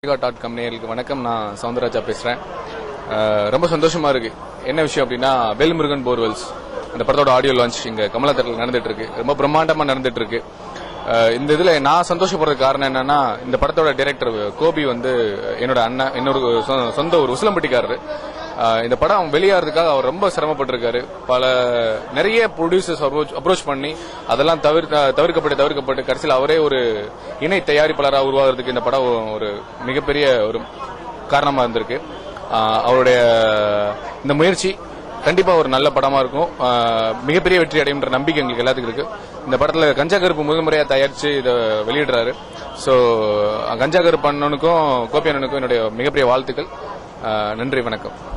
dot com நேயர்களுக்கு வணக்கம் நான் சவுந்தரராஜா பேசுறேன் அஹ் ரொம்ப சந்தோஷமா இருக்கு என்ன விஷயம் அப்படின்னா வேல்முருகன் போர்வெல்ஸ் அந்த படத்தோட ஆடியோ லான்ச் இங்க கமலா தேட்டரில் நடந்துட்டு இருக்கு ரொம்ப பிரம்மாண்டமா நடந்துட்டு இருக்கு அஹ் இந்த இதுல நான் சந்தோஷப்படுறதுக்கு காரணம் என்னன்னா இந்த படத்தோட டைரக்டர் கோபி வந்து என்னோட அண்ணன் இன்னொரு சொ- சொந்த ஒரு உசிலம்பட்டிக்காரரு அஹ் இந்த படம் வெளியாகிறதுக்காக அவர் ரொம்ப சிரமப்பட்டிருக்காரு பல நிறைய ப்ரொடியூசர்ஸ் அப்ரோச் பண்ணி அதெல்லாம் தவிர்க்க தவிர்க்கப்பட்டு தவிர்க்கப்பட்டு கடைசியில் அவரே ஒரு இணை தயாரிப்பாளராக உருவாகிறதுக்கு இந்த படம் ஒரு மிகப்பெரிய ஒரு காரணமா இருந்திருக்கு அஹ் அவருடைய இந்த முயற்சி கண்டிப்பா ஒரு நல்ல படமா இருக்கும் அஹ் மிகப்பெரிய வெற்றி அடையும்ன்ற நம்பிக்கை எங்களுக்கு எல்லாத்துக்கும் இருக்கு இந்த படத்துல கஞ்சா கருப்பு முதல் முறையா தயாரிச்சு இதை வெளியிடுறாரு சோ கஞ்சா கருப்பு அண்ணனுக்கும் கோபி அண்ணனுக்கும் என்னுடைய மிகப்பெரிய வாழ்த்துக்கள் அஹ் நன்றி வணக்கம்